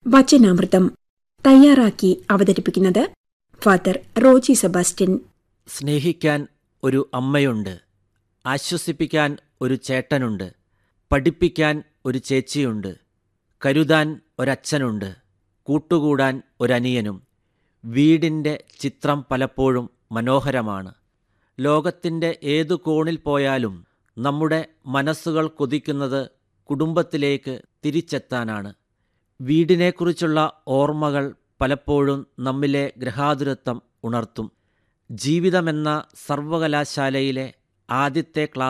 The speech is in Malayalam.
വചനാമൃതം തയ്യാറാക്കി അവതരിപ്പിക്കുന്നത് ഫാദർ റോജി സെബാസ്റ്റ്യൻ സ്നേഹിക്കാൻ ഒരു അമ്മയുണ്ട് ആശ്വസിപ്പിക്കാൻ ഒരു ചേട്ടനുണ്ട് പഠിപ്പിക്കാൻ ഒരു ചേച്ചിയുണ്ട് കരുതാൻ ഒരച്ഛനുണ്ട് കൂട്ടുകൂടാൻ ഒരനിയനും വീടിൻ്റെ ചിത്രം പലപ്പോഴും മനോഹരമാണ് ലോകത്തിൻ്റെ ഏതു കോണിൽ പോയാലും നമ്മുടെ മനസ്സുകൾ കൊതിക്കുന്നത് കുടുംബത്തിലേക്ക് തിരിച്ചെത്താനാണ് വീടിനെക്കുറിച്ചുള്ള ഓർമ്മകൾ പലപ്പോഴും നമ്മിലെ ഗ്രഹാതുരത്വം ഉണർത്തും ജീവിതമെന്ന സർവകലാശാലയിലെ ആദ്യത്തെ ക്ലാസ്